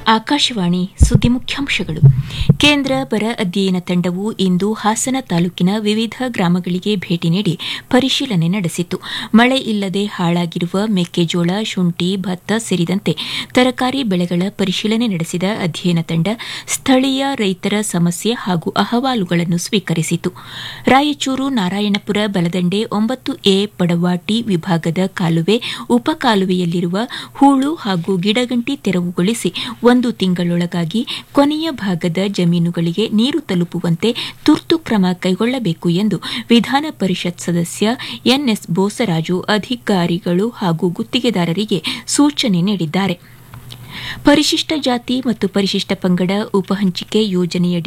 ಆಕಾಶವಾಣಿ ಸುದ್ದಿ ಮುಖ್ಯಾಂಶಗಳು ಕೇಂದ್ರ ಬರ ಅಧ್ಯಯನ ತಂಡವು ಇಂದು ಹಾಸನ ತಾಲೂಕಿನ ವಿವಿಧ ಗ್ರಾಮಗಳಿಗೆ ಭೇಟಿ ನೀಡಿ ಪರಿಶೀಲನೆ ನಡೆಸಿತು ಮಳೆ ಇಲ್ಲದೆ ಹಾಳಾಗಿರುವ ಮೆಕ್ಕೆಜೋಳ ಶುಂಠಿ ಭತ್ತ ಸೇರಿದಂತೆ ತರಕಾರಿ ಬೆಳೆಗಳ ಪರಿಶೀಲನೆ ನಡೆಸಿದ ಅಧ್ಯಯನ ತಂಡ ಸ್ಥಳೀಯ ರೈತರ ಸಮಸ್ಯೆ ಹಾಗೂ ಅಹವಾಲುಗಳನ್ನು ಸ್ವೀಕರಿಸಿತು ರಾಯಚೂರು ನಾರಾಯಣಪುರ ಬಲದಂಡೆ ಒಂಬತ್ತು ಎ ಪಡವಾಟಿ ವಿಭಾಗದ ಕಾಲುವೆ ಉಪಕಾಲುವೆಯಲ್ಲಿರುವ ಹೂಳು ಹಾಗೂ ಗಿಡಗಂಟಿ ತೆರವುಗೊಳಿಸಿ ಒಂದು ತಿಂಗಳೊಳಗಾಗಿ ಕೊನೆಯ ಭಾಗದ ಜಮೀನುಗಳಿಗೆ ನೀರು ತಲುಪುವಂತೆ ತುರ್ತು ಕ್ರಮ ಕೈಗೊಳ್ಳಬೇಕು ಎಂದು ವಿಧಾನ ಪರಿಷತ್ ಸದಸ್ಯ ಎನ್ಎಸ್ ಬೋಸರಾಜು ಅಧಿಕಾರಿಗಳು ಹಾಗೂ ಗುತ್ತಿಗೆದಾರರಿಗೆ ಸೂಚನೆ ನೀಡಿದ್ದಾರೆ ಪರಿಶಿಷ್ಟ ಜಾತಿ ಮತ್ತು ಪರಿಶಿಷ್ಟ ಪಂಗಡ ಉಪಹಂಚಿಕೆ ಯೋಜನೆಯಡಿ